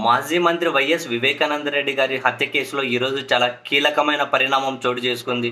మాజీ మంత్రి వైఎస్ వివేకానంద రెడ్డి గారి హత్య కేసులో ఈరోజు చాలా కీలకమైన పరిణామం చోటు చేసుకుంది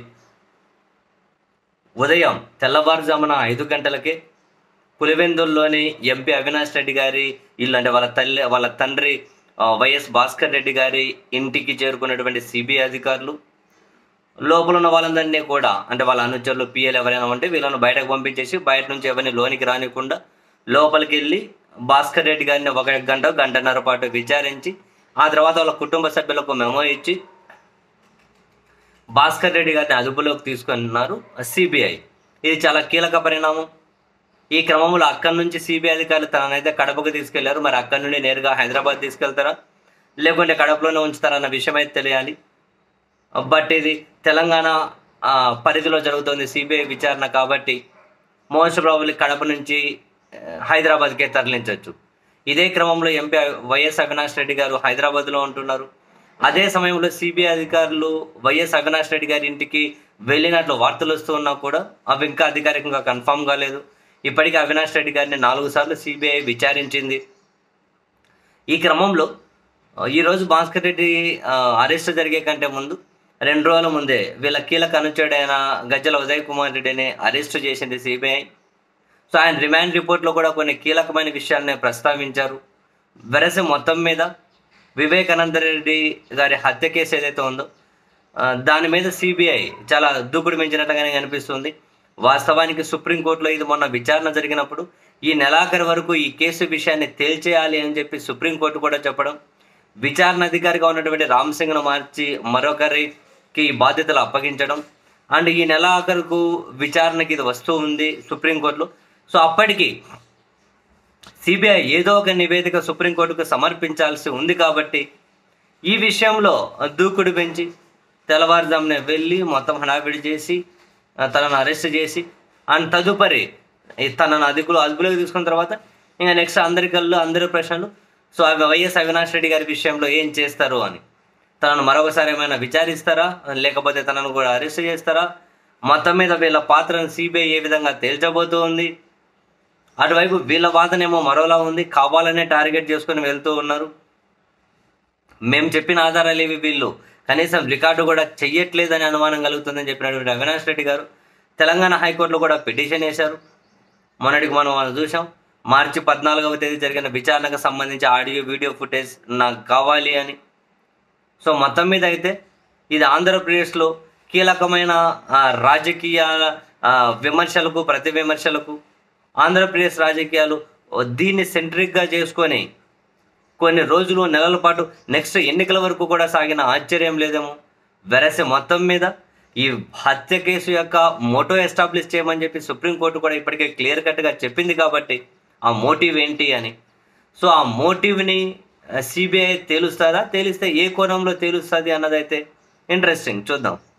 ఉదయం తెల్లవారుజామున ఐదు గంటలకే పులివెందుల్లోని ఎంపీ అవినాష్ రెడ్డి గారి ఇల్లు అంటే వాళ్ళ తల్లి వాళ్ళ తండ్రి ఆ, వైఎస్ భాస్కర్ రెడ్డి గారి ఇంటికి చేరుకున్నటువంటి సిబిఐ అధికారులు లోపల ఉన్న వాళ్ళందరినీ కూడా అంటే వాళ్ళ అనుచరులు పిఎల్ ఎవరైనా ఉంటే వీళ్ళని బయటకు పంపించేసి బయట నుంచి ఎవరిని లోనికి రానికుండా లోపలికి వెళ్ళి భాస్కర్ రెడ్డి గారిని ఒక గంట గంటన్నర పాటు విచారించి ఆ తర్వాత వాళ్ళ కుటుంబ సభ్యులకు మెమో ఇచ్చి భాస్కర్ రెడ్డి గారిని అదుపులోకి తీసుకున్నారు సిబిఐ ఇది చాలా కీలక పరిణామం ఈ క్రమంలో అక్కడి నుంచి సిబిఐ అధికారులు తననైతే కడపకు తీసుకెళ్లారు మరి అక్కడి నుండి నేరుగా హైదరాబాద్ తీసుకెళ్తారా లేకుంటే కడపలోనే ఉంచుతారన్న విషయం అయితే తెలియాలి బట్ ఇది తెలంగాణ ఆ, పరిధిలో జరుగుతుంది సిబిఐ విచారణ కాబట్టి మోస్ట్ ప్రాబబ్లీ కడప నుంచి ఆ, హైదరాబాద్కే తరలించవచ్చు ఇదే క్రమంలో ఎంపీ వైఎస్ అవినాష్ రెడ్డి గారు హైదరాబాద్లో ఉంటున్నారు అదే సమయంలో సిబిఐ అధికారులు వైఎస్ అవినాష్ రెడ్డి గారి ఇంటికి వెళ్ళినట్లు వార్తలు వస్తూ ఉన్నా కూడా అవి ఇంకా అధికారికంగా కన్ఫామ్ కాలేదు ఇప్పటికీ అవినాష్ రెడ్డి గారిని నాలుగు సార్లు సిబిఐ విచారించింది ఈ క్రమంలో ఆ, ఈరోజు భాస్కర్ రెడ్డి ఆ, అరెస్ట్ జరిగే కంటే ముందు రెండు రోజుల ముందే వీళ్ళ కీలక అనుచరుడైన గజ్జల ఉదయ్ కుమార్ రెడ్డిని అరెస్ట్ చేసింది సిబిఐ సో ఆయన రిమాండ్ రిపోర్ట్లో కూడా కొన్ని కీలకమైన విషయాలని ప్రస్తావించారు వెరసి మొత్తం మీద వివేకానంద రెడ్డి గారి హత్య కేసు ఏదైతే ఉందో ఆ, దాని మీద సిబిఐ చాలా దూకుడు మించినట్టుగానే కనిపిస్తుంది వాస్తవానికి సుప్రీంకోర్టులో ఇది మొన్న విచారణ జరిగినప్పుడు ఈ నెలాఖరు వరకు ఈ కేసు విషయాన్ని తేల్చేయాలి అని చెప్పి సుప్రీంకోర్టు కూడా చెప్పడం విచారణ అధికారిగా ఉన్నటువంటి రామ్ సింగ్ను మార్చి మరొకరికి ఈ బాధ్యతలు అప్పగించడం అండ్ ఈ నెల ఆఖరుకు విచారణకి ఇది వస్తూ ఉంది సుప్రీంకోర్టులో సో అప్పటికి సిబిఐ ఏదో ఒక నివేదిక సుప్రీంకోర్టుకు సమర్పించాల్సి ఉంది కాబట్టి ఈ విషయంలో దూకుడు పెంచి తెల్లవారుజామున వెళ్ళి మొత్తం హడావిడి చేసి ఆ, తనను అరెస్ట్ చేసి అండ్ తదుపరి ఈ తనను అదుపులో అదుపులోకి తీసుకున్న తర్వాత ఇంకా నెక్స్ట్ అందరి కళ్ళు అందరి ప్రశ్నలు సో అవి వైఎస్ అవినాష్ రెడ్డి గారి విషయంలో ఏం చేస్తారు అని తనను మరొకసారి ఏమైనా విచారిస్తారా లేకపోతే తనను కూడా అరెస్ట్ చేస్తారా మొత్తం మీద వీళ్ళ పాత్రను సిబిఐ ఏ విధంగా తేల్చబోతూ ఉంది అటువైపు వీళ్ళ వాదనేమో మరోలా ఉంది కావాలనే టార్గెట్ చేసుకొని వెళ్తూ ఉన్నారు మేము చెప్పిన ఆధారాలు ఇవి వీళ్ళు కనీసం రికార్డు కూడా చెయ్యట్లేదని అనుమానం కలుగుతుందని చెప్పినటువంటి అవినాష్ రెడ్డి గారు తెలంగాణ హైకోర్టులో కూడా పిటిషన్ వేశారు మొన్నటికి మనం మనం చూసాం మార్చి పద్నాలుగవ తేదీ జరిగిన విచారణకు సంబంధించి ఆడియో వీడియో ఫుటేజ్ నాకు కావాలి అని సో మొత్తం మీద అయితే ఇది ఆంధ్రప్రదేశ్లో కీలకమైన ఆ, రాజకీయ ఆ, విమర్శలకు ప్రతి విమర్శలకు ఆంధ్రప్రదేశ్ రాజకీయాలు దీన్ని సెంట్రిక్గా చేసుకొని కొన్ని రోజులు నెలల పాటు నెక్స్ట్ ఎన్నికల వరకు కూడా సాగిన ఆశ్చర్యం లేదేమో వెరసి మొత్తం మీద ఈ హత్య కేసు యొక్క మోటో ఎస్టాబ్లిష్ చేయమని చెప్పి సుప్రీంకోర్టు కూడా ఇప్పటికే క్లియర్ కట్గా చెప్పింది కాబట్టి ఆ మోటివ్ ఏంటి అని సో ఆ మోటివ్ని సిబిఐ తేలుస్తుందా తేలిస్తే ఏ కోణంలో తేలుస్తుంది అన్నదైతే ఇంట్రెస్టింగ్ చూద్దాం